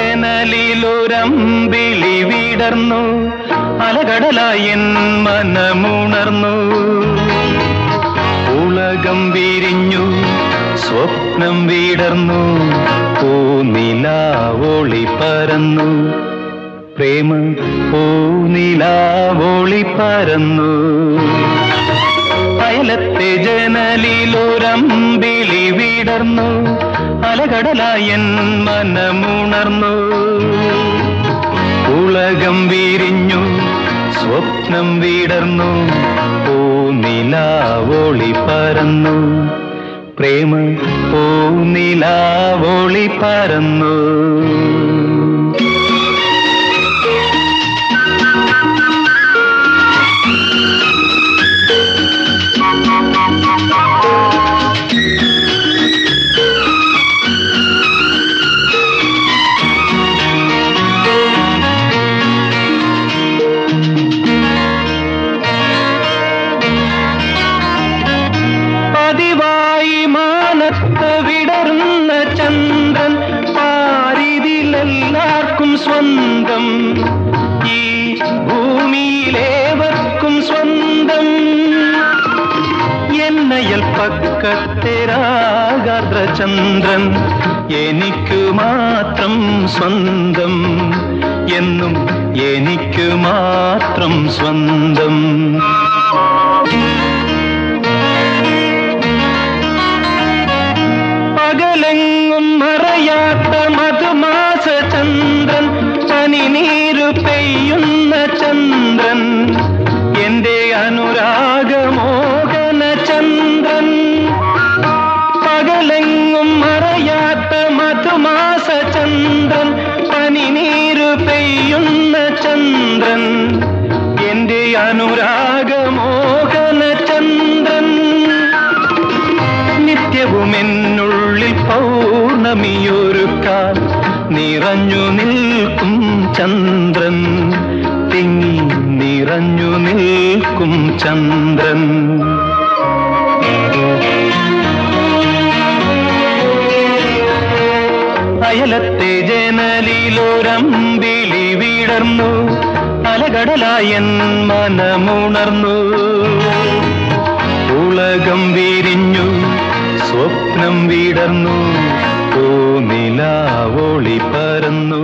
ജനലിലൊരമ്പിളി വിടർന്നു അലകടലായി എൻ മനമുണർന്നു ഉലകം വിരിഞ്ഞു സ്വപ്നം വിടർന്നു പൂനിലാവോളി പരന്നു പ്രേമ പൂനിലാവോളി പരന്നു അയലത്തെ ജനലിലൊരമ്പിളി വിടർന്നു അലകടലായൻ മനമുണർന്നു ഉലകം വിരിഞ്ഞു സ്വപ്നം വിടർന്നു പൂനിലാവോളി പരന്നു പ്രേമ പൂനിലാവോളി പരന്നു പതിവായി മാനത്ത് വിടർന്ന ചന്ദ്രൻ പാരിതിലെല്ലാവർക്കും സ്വന്തം ഈ ഭൂമിയിലേവർക്കും സ്വന്തം എന്നയൽ പക്കത്തെ രാഗാദ്രചന്ദ്രൻ എനിക്ക് മാത്രം സ്വന്തം എന്നും എനിക്ക് മാത്രം സ്വന്തം പകലെങ്ങും മറയാത്ത മധുമാസ ചന്ദ്രൻ പനിനീരു പെയ്യുന്ന ചന്ദ്രൻ എന്റെ അനുരാഗമോഹന ചന്ദ്രൻ പകലെങ്ങും മറയാത്ത മധുമാസ ചന്ദ്രൻ പനിനീരു പെയ്യുന്ന ചന്ദ്രൻ എന്റെ അനുരാഗമോഹന ചന്ദ്രൻ നിത്യവും എന്നുള്ളിൽ പൗർണമിയൊരുക്കാൻ നിറഞ്ഞു നിൽക്കും ചന്ദ്രൻ തിങ്ങി നിറഞ്ഞു നിൽക്കും ചന്ദ്രൻ അയലത്തെ ജനലിലൊരമ്പിളി വിടർന്നു അലകടലായൻ മനമുണർന്നു ഉലകം വിരിഞ്ഞു സ്വപ്നം വിടർന്നു പൂനിലാവോളി പരന്നു